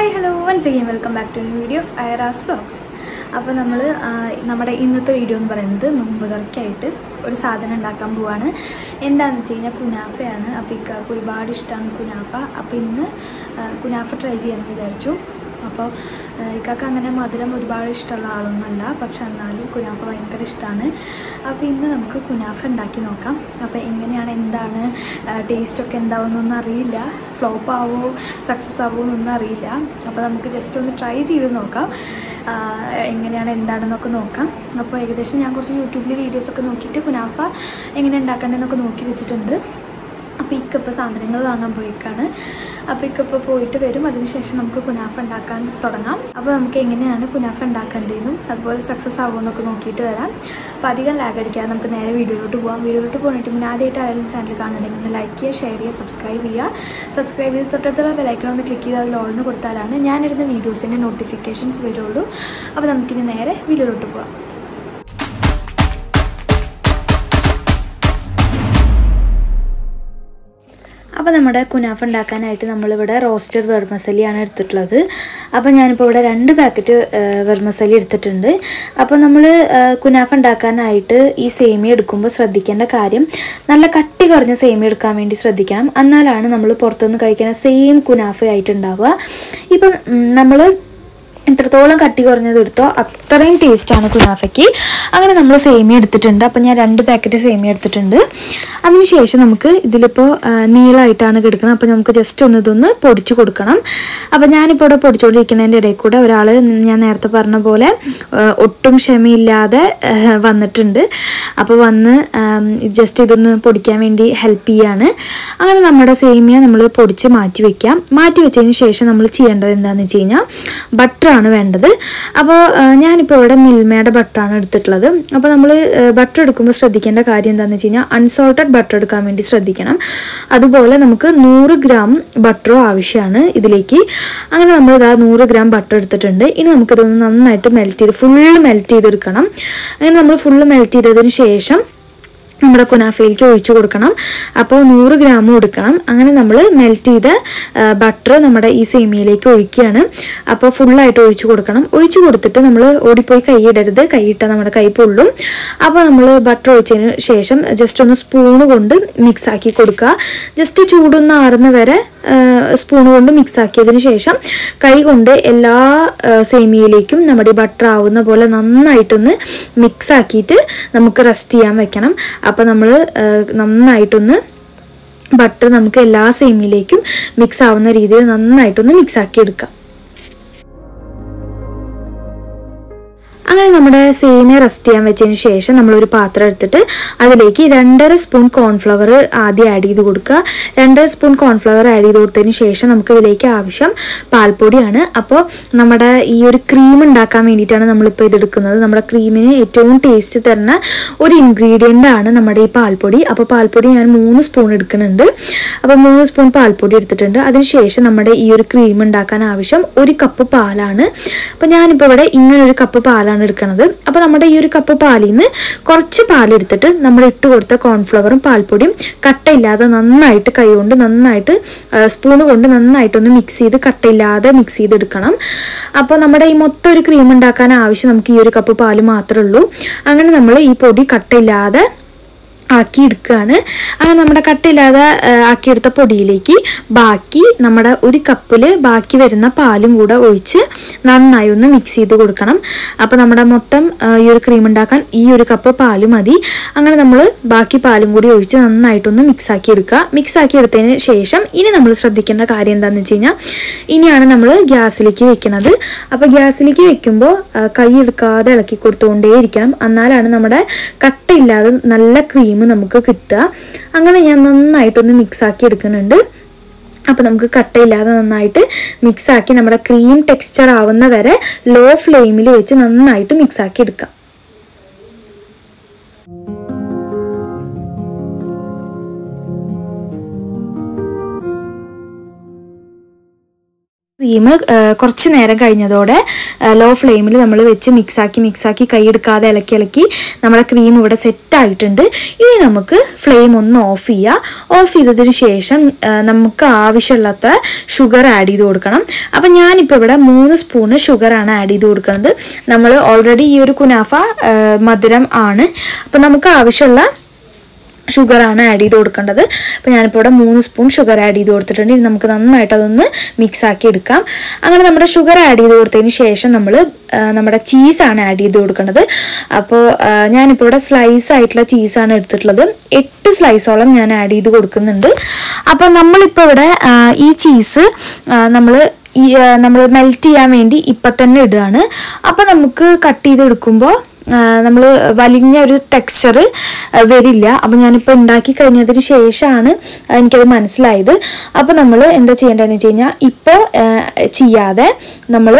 hi hello once again welcome back to new video of ഐറാസ് vlogs അപ്പോൾ നമ്മൾ നമ്മുടെ ഇന്നത്തെ വീഡിയോ എന്ന് പറയുന്നത് നോമ്പ് തുറക്കായിട്ട് ഒരു സാധനം ഉണ്ടാക്കാൻ പോവാണ് എന്താണെന്ന് വെച്ച് കഴിഞ്ഞാൽ കുനാഫയാണ് അപ്പോൾ ഇക്കാക്ക് ഒരുപാട് ഇഷ്ടമാണ് കുനാഫ അപ്പോൾ ഇന്ന് ആ, കുനാഫ ട്രൈ ചെയ്യാമെന്ന് വിചാരിച്ചു അപ്പോൾ ഇക്കാക്ക് അങ്ങനെ മധുരം ഒരുപാട് ഇഷ്ടമുള്ള ആളൊന്നുമല്ല പക്ഷെ എന്നാലും കുനാഫ ഭയങ്കര ഇഷ്ടമാണ് അപ്പോൾ ഇന്ന് നമുക്ക് കുനാഫ ഉണ്ടാക്കി നോക്കാം അപ്പോൾ എങ്ങനെയാണ് എന്താണ് ടേസ്റ്റൊക്കെ എന്താവുമെന്നൊന്നും അറിയില്ല ഫ്ലോപ്പ് ആവോ സക്സസ് ആവോ എന്നൊന്നും അറിയില്ല അപ്പോൾ നമുക്ക് ജസ്റ്റ് ഒന്ന് ട്രൈ ചെയ്ത് നോക്കാം ആ, എങ്ങനെയാണ് എന്താണെന്നൊക്കെ നോക്കാം അപ്പോൾ ഏകദേശം ഞാൻ കുറച്ച് യൂട്യൂബിൽ വീഡിയോസൊക്കെ നോക്കിയിട്ട് കുനാഫ എങ്ങനെ ഉണ്ടാക്കേണ്ടതെന്നൊക്കെ നോക്കി വെച്ചിട്ടുണ്ട് അപ്പോൾ ഇക്കപ്പോൾ സാധനങ്ങൾ വാങ്ങാൻ പോയിക്കാണ് അപ്പോൾ ഇക്കപ്പോൾ പോയിട്ട് വരും അതിനുശേഷം നമുക്ക് കുനാഫ ഉണ്ടാക്കാൻ തുടങ്ങാം അപ്പോൾ നമുക്ക് എങ്ങനെയാണ് കുനാഫ ഉണ്ടാക്കേണ്ടതെന്നും അതുപോലെ സക്സസ് ആകുമെന്നൊക്കെ നോക്കിയിട്ട് വരാം അപ്പോൾ അധികം ലാഗ് അടിക്കാതെ നമുക്ക് നേരെ വീഡിയോയിലോട്ട് പോകാം വീഡിയോയിലോട്ട് പോയിട്ട് മുന്നേ ആദ്യമായിട്ട് ആരെങ്കിലും ചാനൽ കാണുന്നുണ്ടെങ്കിൽ ഒന്ന് ലൈക്ക് ചെയ്യുക ഷെയർ ചെയ്യുക സബ്സ്ക്രൈബ് ചെയ്യുക സബ്സ്ക്രൈബ് ചെയ്ത് തൊട്ടടുത്തുള്ള ബെലൈക്കൺ ഒന്ന് ക്ലിക്ക് ചെയ്ത് അതിൽ ഓൾന്ന് കൊടുത്താലാണ് ഞാനിടുന്ന വീഡിയോസിൻ്റെ നോട്ടിഫിക്കേഷൻസ് വരുള്ളൂ അപ്പോൾ നമുക്കിനി നേരെ വീഡിയോയിലോട്ട് പോകാം അപ്പോൾ നമ്മുടെ കുനാഫ ഉണ്ടാക്കാനായിട്ട് നമ്മളിവിടെ റോസ്റ്റഡ് വെർമസലിയാണ് എടുത്തിട്ടുള്ളത് അപ്പോൾ ഞാനിപ്പോൾ ഇവിടെ രണ്ട് പാക്കറ്റ് വെർമസലി എടുത്തിട്ടുണ്ട് അപ്പോൾ നമ്മൾ കുനാഫ ഉണ്ടാക്കാനായിട്ട് ഈ സേമിയ എടുക്കുമ്പോൾ ശ്രദ്ധിക്കേണ്ട കാര്യം നല്ല കട്ടി കുറഞ്ഞ സേമിയ എടുക്കാൻ വേണ്ടി ശ്രദ്ധിക്കണം എന്നാലാണ് നമ്മൾ പുറത്തുനിന്ന് കഴിക്കുന്ന സെയിം കുനാഫ ആയിട്ട് ഉണ്ടാവുക ഇപ്പം നമ്മൾ എത്രത്തോളം കട്ടി കുറഞ്ഞത് എടുത്തോ അത്രയും ടേസ്റ്റാണ് കുനാഫയ്ക്ക് അങ്ങനെ നമ്മൾ സേമിയ എടുത്തിട്ടുണ്ട് അപ്പം ഞാൻ രണ്ട് പാക്കറ്റ് സേമിയ എടുത്തിട്ടുണ്ട് അതിനുശേഷം നമുക്ക് ഇതിലിപ്പോൾ നീളമായിട്ടാണ് കിടക്കുന്നത് അപ്പോൾ നമുക്ക് ജസ്റ്റ് ഒന്ന് ഇതൊന്ന് പൊടിച്ചു കൊടുക്കണം അപ്പോൾ ഞാനിപ്പോൾ ഇവിടെ പൊടിച്ചുകൊണ്ടിരിക്കുന്നതിൻ്റെ ഇടയിൽ കൂടെ ഒരാൾ ഞാൻ നേരത്തെ പറഞ്ഞ പോലെ ആ, ഒട്ടും ക്ഷമയില്ലാതെ ആ, വന്നിട്ടുണ്ട് അപ്പോൾ വന്ന് ജസ്റ്റ് ഇതൊന്ന് പൊടിക്കാൻ വേണ്ടി ഹെൽപ്പ് ചെയ്യാണ് അങ്ങനെ നമ്മുടെ സേമിയ നമ്മൾ പൊടിച്ച് മാറ്റി വെക്കാം മാറ്റി വെച്ചതിന് ശേഷം നമ്മൾ ചെയ്യേണ്ടത് എന്താണെന്ന് വെച്ച് കഴിഞ്ഞാൽ ബട്ടറാണ് വേണ്ടത് അപ്പോൾ ഞാനിപ്പോൾ ഇവിടെ മിൽമയുടെ ബട്ടറാണ് എടുത്തിട്ടുള്ളത് അപ്പോൾ നമ്മൾ ബട്ടർ എടുക്കുമ്പോൾ ശ്രദ്ധിക്കേണ്ട കാര്യം എന്താണെന്ന് വെച്ച് കഴിഞ്ഞാൽ അൺസോൾട്ടഡ് ബട്ടർ എടുക്കാൻ വേണ്ടി ശ്രദ്ധിക്കണം അതുപോലെ നമുക്ക് നൂറ് ഗ്രാം ബട്ടറോ ആവശ്യമാണ് ഇതിലേക്ക് അങ്ങനെ നമ്മൾ ഇതാ നൂറ് ഗ്രാം ബട്ടർ എടുത്തിട്ടുണ്ട് ഇനി നമുക്കിതൊന്ന് നന്നായിട്ട് മെൽറ്റ് ചെയ്ത് ഫുള്ള് മെൽറ്റ് ചെയ്തെടുക്കണം അങ്ങനെ നമ്മൾ ഫുള്ള് മെൽറ്റ് ചെയ്തതിന് ശേഷം നമ്മുടെ കുനാഫയിലേക്ക് ഒഴിച്ചു കൊടുക്കണം അപ്പോൾ നൂറ് ഗ്രാം കൊടുക്കണം അങ്ങനെ നമ്മൾ മെൽറ്റ് ചെയ്ത ബട്ടർ നമ്മുടെ ഈ സേമിയയിലേക്ക് ഒഴിക്കുകയാണ് അപ്പോൾ ഫുള്ളായിട്ട് ഒഴിച്ചു കൊടുക്കണം ഒഴിച്ചു കൊടുത്തിട്ട് നമ്മൾ ഓടിപ്പോയി കൈയിടരുത് കൈയിട്ടാൽ നമ്മുടെ കൈ പൊള്ളും അപ്പോൾ നമ്മൾ ബട്ടർ ഒഴിച്ചതിന് ശേഷം ജസ്റ്റ് ഒന്ന് സ്പൂണ് കൊണ്ട് മിക്സ് ആക്കി കൊടുക്കുക ജസ്റ്റ് ചൂടൊന്ന് ആറുന്ന വരെ സ്പൂൺ കൊണ്ട് മിക്സ് ആക്കിയതിന് ശേഷം കൈ കൊണ്ട് എല്ലാ ആ, സേമിയയിലേക്കും നമ്മുടെ ഈ ബട്ടർ ആവുന്ന പോലെ നന്നായിട്ടൊന്ന് മിക്സ് ആക്കിയിട്ട് നമുക്ക് റെസ്റ്റ് ചെയ്യാൻ വെക്കണം അപ്പോൾ നമ്മൾ നന്നായിട്ടൊന്ന് ബട്ടർ നമുക്ക് എല്ലാ സേമിയയിലേക്കും മിക്സ് ആവുന്ന രീതിയിൽ നന്നായിട്ടൊന്ന് മിക്സ് ആക്കി എടുക്കാം അങ്ങനെ നമ്മുടെ സേമിയ റെസ്റ്റ് ചെയ്യാൻ വെച്ചതിന് ശേഷം നമ്മളൊരു പാത്രം എടുത്തിട്ട് അതിലേക്ക് രണ്ടര സ്പൂൺ കോൺഫ്ലവർ ആദ്യം ആഡ് ചെയ്ത് കൊടുക്കുക രണ്ടര സ്പൂൺ കോൺഫ്ലവർ ആഡ് ചെയ്ത് കൊടുത്തതിന് ശേഷം നമുക്ക് ഇതിലേക്ക് ആവശ്യം പാൽപ്പൊടിയാണ് അപ്പോൾ നമ്മുടെ ഈ ഒരു ക്രീം ഉണ്ടാക്കാൻ വേണ്ടിയിട്ടാണ് നമ്മളിപ്പോൾ ഇതെടുക്കുന്നത് നമ്മുടെ ക്രീമിന് ഏറ്റവും ടേസ്റ്റ് തരുന്ന ഒരു ഇൻഗ്രീഡിയൻ്റ് ആണ് നമ്മുടെ ഈ പാൽപ്പൊടി അപ്പോൾ പാൽപ്പൊടി ഞാൻ മൂന്ന് സ്പൂൺ എടുക്കുന്നുണ്ട് അപ്പോൾ മൂന്ന് സ്പൂൺ പാൽപ്പൊടി എടുത്തിട്ടുണ്ട് അതിനുശേഷം നമ്മുടെ ഈ ഒരു ക്രീം ഉണ്ടാക്കാൻ ആവശ്യം ഒരു കപ്പ് പാലാണ് അപ്പോൾ ഞാനിപ്പോൾ ഇവിടെ ഇങ്ങനെ ഒരു കപ്പ് പാലാണ് എടുക്കുന്നത് അപ്പോൾ നമ്മുടെ ഈ ഒരു കപ്പ് പാലിൽ നിന്ന് കുറച്ച് പാലെടുത്തിട്ട് നമ്മൾ ഇട്ട് കൊടുത്ത കോൺഫ്ലവറും പാൽപ്പൊടിയും കട്ടയില്ലാതെ നന്നായിട്ട് കൈകൊണ്ട് നന്നായിട്ട് സ്പൂണ് കൊണ്ട് നന്നായിട്ടൊന്ന് മിക്സ് ചെയ്ത് കട്ടയില്ലാതെ മിക്സ് ചെയ്തെടുക്കണം അപ്പോൾ നമ്മുടെ ഈ മൊത്തം ഒരു ക്രീം ഉണ്ടാക്കാൻ ആവശ്യം നമുക്ക് ഈ ഒരു കപ്പ് പാല് മാത്രമേ ഉള്ളൂ അങ്ങനെ നമ്മൾ ഈ പൊടി കട്ടയില്ലാതെ ആക്കി എടുക്കുകയാണ് അങ്ങനെ നമ്മുടെ കട്ടില്ലാതെ ആക്കിയെടുത്ത പൊടിയിലേക്ക് ബാക്കി നമ്മുടെ ഒരു കപ്പിൽ ബാക്കി വരുന്ന പാലും കൂടെ ഒഴിച്ച് നന്നായി ഒന്ന് മിക്സ് ചെയ്ത് കൊടുക്കണം അപ്പോൾ നമ്മുടെ മൊത്തം ആ, ഈ ഒരു ക്രീം ഉണ്ടാക്കാൻ ഈ ഒരു കപ്പ് പാല് മതി അങ്ങനെ നമ്മൾ ബാക്കി പാലും കൂടി ഒഴിച്ച് നന്നായിട്ടൊന്ന് മിക്സ് ആക്കി എടുക്കുക മിക്സ് ആക്കി എടുത്തതിന് ശേഷം ഇനി നമ്മൾ ശ്രദ്ധിക്കേണ്ട കാര്യം എന്താണെന്ന് വെച്ച് കഴിഞ്ഞാൽ ഇനിയാണ് നമ്മൾ ഗ്യാസിലേക്ക് വെക്കുന്നത് അപ്പോൾ ഗ്യാസിലേക്ക് വെക്കുമ്പോൾ ആ, കൈ എടുക്കാതെ ഇളക്കി കൊടുത്തുകൊണ്ടേ ഇരിക്കണം എന്നാലാണ് നമ്മുടെ കട്ടയില്ലാതെ നല്ല ക്രീം നമുക്ക് കിട്ടുക അങ്ങനെ ഞാൻ നന്നായിട്ടൊന്ന് മിക്സ് ആക്കി എടുക്കുന്നുണ്ട് അപ്പോൾ നമുക്ക് കട്ടയില്ലാതെ നന്നായിട്ട് മിക്സ് ആക്കി നമ്മുടെ ക്രീം ടെക്സ്ചർ ആവുന്ന വരെ ലോ ഫ്ലെയിമിൽ വെച്ച് നന്നായിട്ട് മിക്സ് ആക്കി എടുക്കാം ക്രീം കുറച്ച് നേരം കഴിഞ്ഞതോടെ ലോ ഫ്ലെയിമിൽ നമ്മൾ വെച്ച് മിക്സാക്കി മിക്സാക്കി കൈയെടുക്കാതെ ഇളക്കി ഇളക്കി നമ്മുടെ ക്രീം ഇവിടെ സെറ്റ് ആയിട്ടുണ്ട് ഇനി നമുക്ക് ഫ്ലെയിം ഒന്ന് ഓഫ് ചെയ്യുക ഓഫ് ചെയ്തതിന് ശേഷം ആ, നമുക്ക് ആവശ്യമുള്ളത്ര ഷുഗർ ആഡ് ചെയ്ത് കൊടുക്കണം അപ്പം ഞാനിപ്പോൾ ഇവിടെ മൂന്ന് സ്പൂണ് ഷുഗറാണ് ആഡ് ചെയ്ത് കൊടുക്കുന്നത് നമ്മൾ ഓൾറെഡി ഈ ഒരു കുനാഫ ആ, മധുരം ആണ് അപ്പം നമുക്ക് ആവശ്യമുള്ള ഷുഗറാണ് ആഡ് ചെയ്ത് കൊടുക്കേണ്ടത് അപ്പോൾ ഞാനിപ്പോൾ ഇവിടെ മൂന്ന് സ്പൂൺ ഷുഗർ ആഡ് ചെയ്ത് കൊടുത്തിട്ടുണ്ട് ഇനി നമുക്ക് നന്നായിട്ട് അതൊന്ന് മിക്സ് ആക്കി എടുക്കാം അങ്ങനെ നമ്മുടെ ഷുഗർ ആഡ് ചെയ്ത് കൊടുത്തതിന് ശേഷം നമ്മൾ നമ്മുടെ ചീസാണ് ആഡ് ചെയ്ത് കൊടുക്കേണ്ടത് അപ്പോൾ ഞാനിപ്പോൾ ഇവിടെ സ്ലൈസ് ആയിട്ടുള്ള ചീസാണ് എടുത്തിട്ടുള്ളത് എട്ട് സ്ലൈസോളം ഞാൻ ആഡ് ചെയ്ത് കൊടുക്കുന്നുണ്ട് അപ്പോൾ നമ്മളിപ്പോൾ ഇവിടെ ആ, ഈ ചീസ് നമ്മൾ ഈ നമ്മൾ മെൽറ്റ് ചെയ്യാൻ വേണ്ടി ഇപ്പം തന്നെ ഇടുകയാണ് അപ്പോൾ നമുക്ക് കട്ട് ചെയ്ത് എടുക്കുമ്പോൾ നമ്മൾ വലിഞ്ഞ ഒരു ടെക്സ്ചർ വരില്ല അപ്പം ഞാനിപ്പോൾ ഉണ്ടാക്കി കഴിഞ്ഞതിന് ശേഷമാണ് എനിക്കത് മനസ്സിലായത് അപ്പോൾ നമ്മൾ എന്താ ചെയ്യേണ്ടതെന്ന് വെച്ച് കഴിഞ്ഞാൽ ഇപ്പോൾ ചെയ്യാതെ നമ്മൾ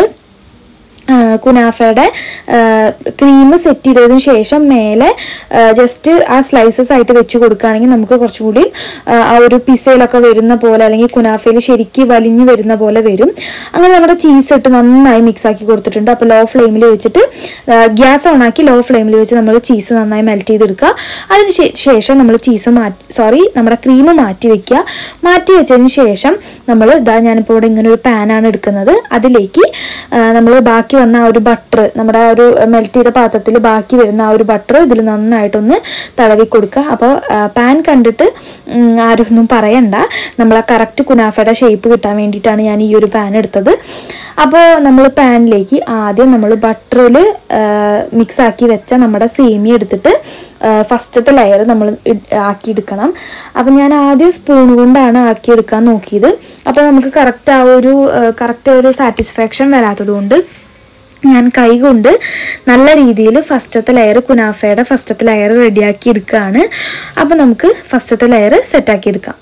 കുനാഫയുടെ ക്രീം സെറ്റ് ചെയ്തതിന് ശേഷം മേലെ ജസ്റ്റ് ആ സ്ലൈസസ് ആയിട്ട് വെച്ച് കൊടുക്കുകയാണെങ്കിൽ നമുക്ക് കുറച്ചുകൂടി ആ, ആ ഒരു പിസയിലൊക്കെ വരുന്ന പോലെ അല്ലെങ്കിൽ കുനാഫയിൽ ശരിക്ക് വലിഞ്ഞു വരുന്ന പോലെ വരും അങ്ങനെ നമ്മുടെ ചീസ് ഇട്ട് നന്നായി മിക്സ് ആക്കി കൊടുത്തിട്ടുണ്ട് അപ്പോൾ ലോ ഫ്ലെയിമിൽ വെച്ചിട്ട് ഗ്യാസ് ഓൺ ആക്കി ലോ ഫ്ലെയിമിൽ വെച്ച് നമ്മൾ ചീസ് നന്നായി മെൽറ്റ് ചെയ്തെടുക്കുക അതിന് ശേ- ശേഷം നമ്മൾ ചീസ് മാറ്റി സോറി നമ്മുടെ ക്രീം മാറ്റി വെക്കുക മാറ്റി വെച്ചതിന് ശേഷം നമ്മൾ ഇതാ ഞാനിപ്പോൾ ഇവിടെ ഇങ്ങനെ ഒരു പാനാണ് എടുക്കുന്നത് അതിലേക്ക് നമ്മൾ ബാക്കി വന്ന ആ ഒരു ബട്ടർ നമ്മുടെ ആ ഒരു മെൽറ്റ് ചെയ്ത പാത്രത്തിൽ ബാക്കി വരുന്ന ആ ഒരു ബട്ടർ ഇതിൽ നന്നായിട്ടൊന്ന് തടവി കൊടുക്കുക അപ്പോൾ പാൻ കണ്ടിട്ട് ഉം, ആരും ഒന്നും പറയണ്ട നമ്മൾ ആ കറക്റ്റ് കുനാഫയുടെ ഷേപ്പ് കിട്ടാൻ വേണ്ടിയിട്ടാണ് ഞാൻ ഈ ഒരു പാൻ എടുത്തത് അപ്പോൾ നമ്മൾ പാനിലേക്ക് ആദ്യം നമ്മൾ ബട്ടറിൽ മിക്സ് ആക്കി വെച്ച നമ്മുടെ സേമിയ എടുത്തിട്ട് ഫസ്റ്റത്തെ ലെയർ നമ്മൾ ആക്കിയെടുക്കണം അപ്പം ഞാൻ ആദ്യം സ്പൂൺ കൊണ്ടാണ് ആക്കിയെടുക്കാൻ നോക്കിയത് അപ്പോൾ നമുക്ക് കറക്റ്റ് ആ ഒരു കറക്റ്റ് ഒരു സാറ്റിസ്ഫാക്ഷൻ വരാത്തത് കൊണ്ട് ഞാൻ കൈ കൊണ്ട് നല്ല രീതിയിൽ ഫസ്റ്റത്തെ ലെയർ കുനാഫയുടെ ഫസ്റ്റത്തെ ലെയർ റെഡിയാക്കി എടുക്കുകയാണ് അപ്പോൾ നമുക്ക് ഫസ്റ്റത്തെ ലെയർ സെറ്റാക്കി എടുക്കാം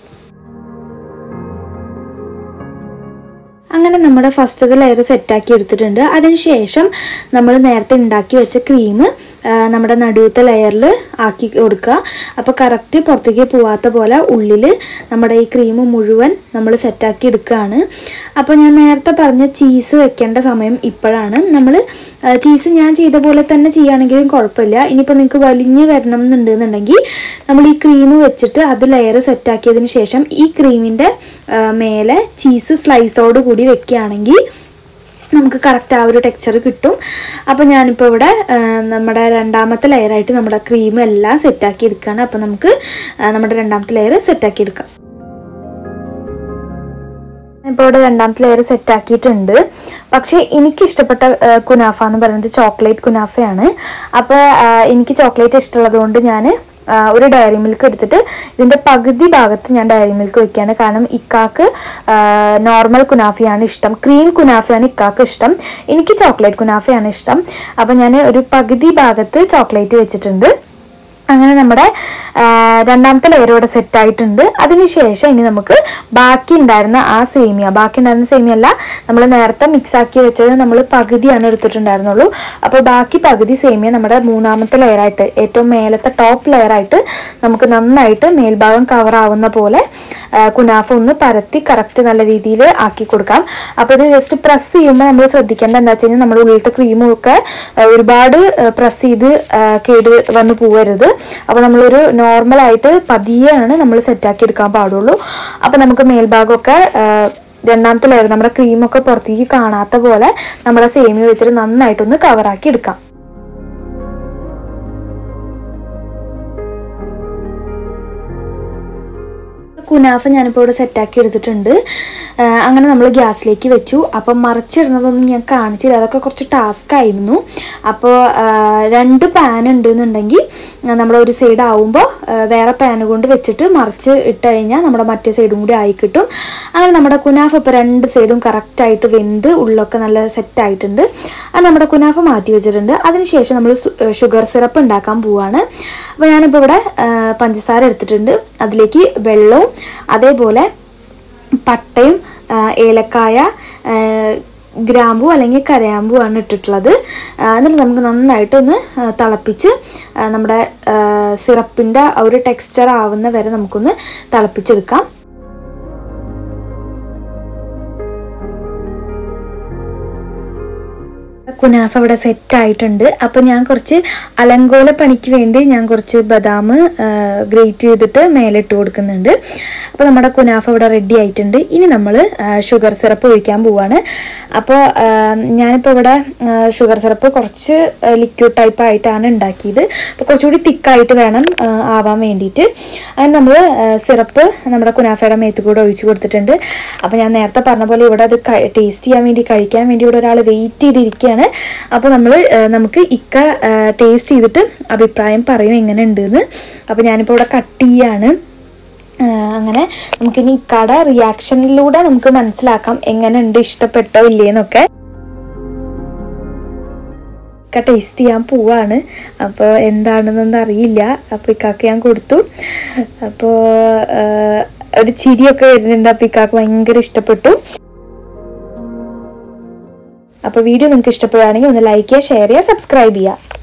അങ്ങനെ നമ്മുടെ ഫസ്റ്റത്തെ ലെയർ സെറ്റാക്കി എടുത്തിട്ടുണ്ട് അതിനുശേഷം നമ്മൾ നേരത്തെ ഉണ്ടാക്കി വെച്ച ക്രീം നമ്മുടെ നടുവത്തെ ലെയറിൽ ആക്കി കൊടുക്കുക അപ്പോൾ കറക്റ്റ് പുറത്തേക്ക് പോവാത്ത പോലെ ഉള്ളിൽ നമ്മുടെ ഈ ക്രീം മുഴുവൻ നമ്മൾ സെറ്റാക്കി എടുക്കുകയാണ് അപ്പോൾ ഞാൻ നേരത്തെ പറഞ്ഞ ചീസ് വെക്കേണ്ട സമയം ഇപ്പോഴാണ് നമ്മൾ ചീസ് ഞാൻ ചെയ്ത പോലെ തന്നെ ചെയ്യുകയാണെങ്കിലും കുഴപ്പമില്ല ഇനിയിപ്പോൾ നിങ്ങൾക്ക് വലിഞ്ഞ് വരണം എന്നുണ്ടെന്നുണ്ടെങ്കിൽ നമ്മൾ ഈ ക്രീം വെച്ചിട്ട് അത് ലെയർ സെറ്റാക്കിയതിന് ശേഷം ഈ ക്രീമിൻ്റെ മേലെ ചീസ് സ്ലൈസോട് കൂടി വെക്കുകയാണെങ്കിൽ നമുക്ക് കറക്റ്റ് ആ ഒരു ടെക്സ്ചർ കിട്ടും അപ്പോൾ ഞാനിപ്പോൾ ഇവിടെ ആ, നമ്മുടെ രണ്ടാമത്തെ ലെയറായിട്ട് നമ്മുടെ ക്രീം എല്ലാം സെറ്റാക്കി എടുക്കുകയാണ് അപ്പോൾ നമുക്ക് ആ, നമ്മുടെ രണ്ടാമത്തെ ലെയർ സെറ്റാക്കി എടുക്കാം ഇപ്പോൾ ഇവിടെ രണ്ടാമത്തെ ലെയർ സെറ്റ് ആക്കിയിട്ടുണ്ട് പക്ഷേ എനിക്ക് ഇഷ്ടപ്പെട്ട ആ, കുനാഫ എന്ന് പറയുന്നത് ചോക്ലേറ്റ് കുനാഫയാണ് അപ്പോൾ ആ, എനിക്ക് ചോക്ലേറ്റ് ഇഷ്ടമുള്ളത് കൊണ്ട് ഞാൻ ആ, ഒരു ഡയറി മിൽക്ക് എടുത്തിട്ട് ഇതിൻ്റെ പകുതി ഭാഗത്ത് ഞാൻ ഡയറി മിൽക്ക് വെക്കുകയാണ് കാരണം ഇക്കാക്ക് നോർമൽ കുനാഫയാണ് ഇഷ്ടം ക്രീം കുനാഫയാണ് ഇക്കാക്ക് ഇഷ്ടം എനിക്ക് ചോക്ലേറ്റ് കുനാഫയാണ് ഇഷ്ടം അപ്പോൾ ഞാൻ ഒരു പകുതി ഭാഗത്ത് ചോക്ലേറ്റ് വെച്ചിട്ടുണ്ട് അങ്ങനെ നമ്മുടെ ആ, രണ്ടാമത്തെ ലെയർ ഇവിടെ സെറ്റ് ആയിട്ടുണ്ട് അതിനുശേഷം ഇനി നമുക്ക് ബാക്കി ഉണ്ടായിരുന്ന ആ സേമിയ ബാക്കി ഉണ്ടായിരുന്ന സേമിയ അല്ല നമ്മൾ നേരത്തെ മിക്സ് ആക്കി വെച്ചത് നമ്മൾ പകുതിയാണ് എടുത്തിട്ടുണ്ടായിരുന്നുള്ളൂ അപ്പോൾ ബാക്കി പകുതി സേമിയ നമ്മുടെ മൂന്നാമത്തെ ലെയറായിട്ട് ഏറ്റവും മേലത്തെ ടോപ്പ് ലെയറായിട്ട് നമുക്ക് നന്നായിട്ട് മേൽഭാഗം കവർ ആവുന്ന പോലെ ആ, കുനാഫ ഒന്ന് പരത്തി കറക്റ്റ് നല്ല രീതിയിൽ ആക്കി കൊടുക്കാം അപ്പോൾ ഇത് ജസ്റ്റ് പ്രസ് ചെയ്യുമ്പോൾ നമ്മൾ ശ്രദ്ധിക്കേണ്ട എന്താ വെച്ച് കഴിഞ്ഞാൽ നമ്മുടെ ഉള്ളിലത്തെ ക്രീമും ഒക്കെ ആ, ഒരുപാട് പ്രസ് ചെയ്ത് ആ, കേട് വന്ന് പോവരുത് അപ്പോൾ നമ്മളൊരു നോർമലായിട്ട് പതിയെയാണ് നമ്മൾ സെറ്റാക്കി എടുക്കാൻ പാടുള്ളൂ അപ്പോൾ നമുക്ക് മേൽഭാഗമൊക്കെ ആ, രണ്ടാമത്തെ ലെയർ നമ്മുടെ ക്രീമൊക്കെ പുറത്തേക്ക് കാണാത്ത പോലെ നമ്മുടെ സേമിയ വെച്ചിട്ട് നന്നായിട്ടൊന്ന് കവറാക്കി എടുക്കാം കുനാഫ ഞാനിപ്പോൾ ഇവിടെ സെറ്റാക്കി എടുത്തിട്ടുണ്ട് ആ, അങ്ങനെ നമ്മൾ ഗ്യാസിലേക്ക് വെച്ചു അപ്പം മറിച്ചിടുന്നതൊന്നും ഞാൻ കാണിച്ചില്ല അതൊക്കെ കുറച്ച് ടാസ്ക് ആയിരുന്നു അപ്പോൾ ആ, രണ്ട് പാൻ ഉണ്ടെന്നുണ്ടെങ്കിൽ നമ്മുടെ ഒരു സൈഡ് ആവുമ്പോൾ വേറെ പാൻ കൊണ്ട് വെച്ചിട്ട് മറിച്ച് ഇട്ട് കഴിഞ്ഞാൽ നമ്മുടെ മറ്റേ സൈഡും കൂടി ആയി കിട്ടും അങ്ങനെ നമ്മുടെ കുനാഫ ഇപ്പോൾ രണ്ട് സൈഡും കറക്റ്റായിട്ട് വെന്ത് ഉള്ളൊക്കെ നല്ല സെറ്റ് ആയിട്ടുണ്ട് അത് നമ്മുടെ കുനാഫ മാറ്റി വെച്ചിട്ടുണ്ട് അതിനുശേഷം നമ്മൾ ഷുഗർ സിറപ്പ് ഉണ്ടാക്കാൻ പോവാണ് അപ്പോൾ ഞാനിപ്പോൾ ഇവിടെ ആ, പഞ്ചസാര എടുത്തിട്ടുണ്ട് അതിലേക്ക് വെള്ളവും അതേപോലെ പട്ടയും ആ, ഏലക്കായ ആ, ഗ്രാമ്പു അല്ലെങ്കിൽ കരയാമ്പു ആണ് ഇട്ടിട്ടുള്ളത് ആ, എന്നിട്ട് നമുക്ക് നന്നായിട്ടൊന്ന് ആ, തിളപ്പിച്ച് ആ, നമ്മുടെ സിറപ്പിൻ്റെ ഒരു ടെക്സ്ചർ ആവുന്ന വരെ നമുക്കൊന്ന് തിളപ്പിച്ചെടുക്കാം കുനാഫ ഇവിടെ സെറ്റ് ആയിട്ടുണ്ട് അപ്പോൾ ഞാൻ കുറച്ച് അലങ്കോല പണിക്ക് വേണ്ടി ഞാൻ കുറച്ച് ബദാം ഗ്രേറ്റ് ചെയ്തിട്ട് മേലിട്ട് കൊടുക്കുന്നുണ്ട് അപ്പോൾ നമ്മുടെ കുനാഫ ഇവിടെ റെഡി ആയിട്ടുണ്ട് ഇനി നമ്മൾ ഷുഗർ സിറപ്പ് ഒഴിക്കാൻ പോവാണ് അപ്പോൾ ഞാനിപ്പോൾ ഇവിടെ ഷുഗർ സിറപ്പ് കുറച്ച് ലിക്വിഡ് ടൈപ്പ് ആയിട്ടാണ് ഉണ്ടാക്കിയത് അപ്പോൾ കുറച്ചുകൂടി തിക്കായിട്ട് വേണം ആ, ആവാൻ വേണ്ടിയിട്ട് അതിന് നമ്മൾ സിറപ്പ് നമ്മുടെ കുനാഫയുടെ മേത്ത് കൂടെ ഒഴിച്ച് കൊടുത്തിട്ടുണ്ട് അപ്പോൾ ഞാൻ നേരത്തെ പറഞ്ഞ പോലെ ഇവിടെ അത് ടേസ്റ്റ് ചെയ്യാൻ വേണ്ടി കഴിക്കാൻ വേണ്ടി ഇവിടെ ഒരാൾ വെയിറ്റ് ചെയ്തിരിക്കുകയാണ് അപ്പോൾ നമ്മൾ നമുക്ക് ഇക്ക ടേസ്റ്റ് ചെയ്തിട്ട് അഭിപ്രായം പറയും എങ്ങനെ ഉണ്ടെന്ന് അപ്പോൾ ഞാനിപ്പോൾ ഇവിടെ കട്ട് ചെയ്യാണ് ആ, അങ്ങനെ നമുക്കിനി ഇക്കയുടെ റിയാക്ഷനിലൂടെ നമുക്ക് മനസ്സിലാക്കാം എങ്ങനെ ഉണ്ട് ഇഷ്ടപ്പെട്ടോ ഇല്ലേന്നൊക്കെ ഇക്ക ടേസ്റ്റ് ചെയ്യാൻ പോവാണ് അപ്പോൾ എന്താണെന്നൊന്നും അറിയില്ല അപ്പോൾ ഇക്കാക്ക് ഞാൻ കൊടുത്തു അപ്പോൾ ആ, ഒരു ചിരിയൊക്കെ വരുന്നുണ്ട് അപ്പോൾ ഇക്കാക്ക് ഭയങ്കര ഇഷ്ടപ്പെട്ടു അപ്പോൾ വീഡിയോ നിങ്ങൾക്ക് ഇഷ്ടപ്പെടുകയാണെങ്കിൽ ഒന്ന് ലൈക്ക് ചെയ്യുക ഷെയർ ചെയ്യുക സബ്സ്ക്രൈബ് ചെയ്യുക